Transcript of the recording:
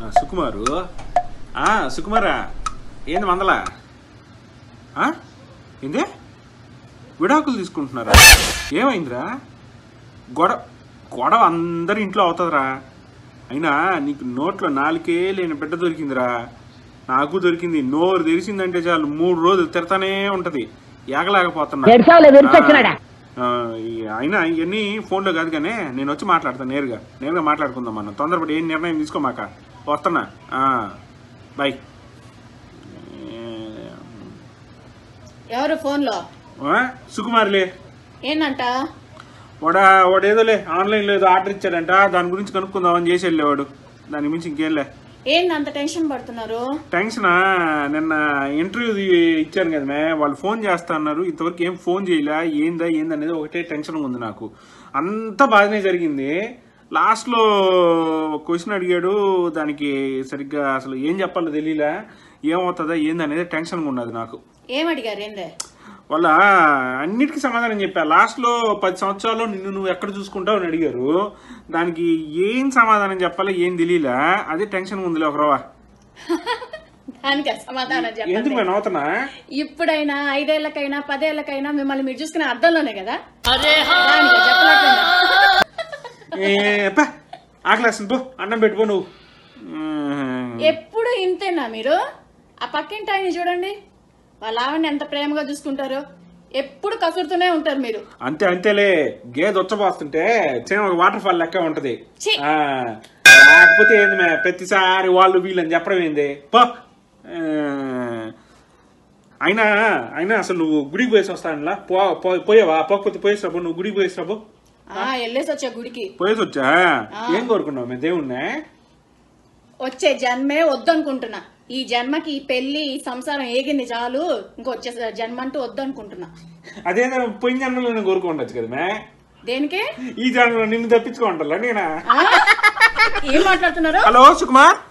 ఆ, సుకుమారు ఆ, సుకుమారా ఏంది మందలా ఆ? ఏంది విడాకులు తీసుకుంటున్నారా ఏమైందిరా గొడవ గొడవ అందరి ఇంట్లో అవుతుందిరా అయినా నీకు నోట్లో నాలుకే లేని బిడ్డ దొరికిందిరా నాకు దొరికింది నోరు తెరిచిందంటే చాలు మూడు రోజులు తిడతానే ఉంటది ఏగలేకపోతున్నా తెరిచావులే, విరిచొచ్చినాడా? ఆ, ఈ- అయినా ఇవన్నీ ఫోన్లో కాదు కానీ నేను వచ్చి మాట్లాడతాను నేరుగా నేరుగా మాట్లాడుకుందాం మనం తొందరపడి ఏం నిర్ణయం తీసుకోమాక వస్తున్నా బాయ్ ఎవరు ఫోన్లో సుకుమార్లే ఏంటంట వాడా వాడేదోలే ఆన్లైన్లో ఏదో ఆర్డర్ ఇచ్చాడంట దాని గురించి కనుక్కుందామని చేసి వెళ్ళేవాడు దాని మించి ఇంకేంలే ఏంటి అంత టెన్షన్ పడుతున్నారు టెన్షనా నిన్న ఇంటర్వ్యూ ఇచ్చాను కదా మే వాళ్ళు ఫోన్ చేస్తా అన్నారు ఇంతవరకు ఏం ఫోన్ చేయలే ఏందా ఏంది అనేది ఒకటే టెన్షన్ ఉంది నాకు అంతా బాగానే జరిగింది లాస్ట్లో క్వశ్చన్ అడిగాడు దానికి సరిగ్గా అసలు ఏం చెప్పాలో తెలియలే ఏమవుతుందా ఏంది అనేది టెన్షన్గా ఉన్నది నాకు ఏం అడిగారు ఏందే వాళ్ళ అన్నిటికీ సమాధానం చెప్పా లాస్ట్ లో పది సంవత్సరాల్లో నిన్ను నువ్వు ఎక్కడ చూసుకుంటావు అని అడిగారు దానికి ఏం సమాధానం చెప్పాలో ఏం తెలియలే అదే టెన్షన్ ఉందిలే ఒకరవా దానికి సమాధానం ఎందుకు చెప్పండి నేను అవుతున్నా ఇప్పుడైనా ఐదేళ్లకైనా పదేళ్లకైనా మిమ్మల్ని మీరు చూసుకునే అర్థంలోనే కదా దానికి చెప్పలేకుండా ఏ, పా, ఆకలేస్తుంది పో అన్నం పెట్టుకో నువ్వు మ్మ్. ఎప్పుడు ఇంతేనా మీరు ఆ పక్కింటి ఆయన చూడండి వాళ్ళ ఆవిడని ఎంత ప్రేమగా చూసుకుంటారో ఎప్పుడు కసురుతూనే ఉంటారు మీరు అంతే అంతేలే గేదె ఉచ్చబోస్తుంటే సేమ్ ఒక వాటర్ ఫాల్ లెక్క ఉంటది ఛీ! ఆ, లేకపోతే ఏంది మే ప్రతిసారి వాళ్ళు వీళ్ళు అని చెప్పడం ఏంది పో ఆ, అయినా అయినా అసలు నువ్వు గుడికి పోయేసి వస్తానులా పో పో- పోయావా పోకపోతే పోయేసి రాబో నువ్వు గుడికి పోయేసి రాబో ఆ వెళ్ళేసి వచ్చే గుడికి పోయేసి వచ్చా ఏం కోరుకున్నావు మేము దేవుణ్ణే వచ్చే జన్మే వద్దనుకుంటున్నా ఈ జన్మకి ఈ పెళ్లి ఈ సంసారం ఏగింది చాలు ఇంకొచ్చే జన్మ అంటూ వద్దనుకుంటున్నా అదేదో పోయిన జన్మలో నేను కోరుకుండొచ్చు కదా మే దేనికే ఈ జన్మలో నిన్ను తప్పించుకుంటా నేనా ఆ? ఏం మాట్లాడుతున్నారు హలో సుకుమార్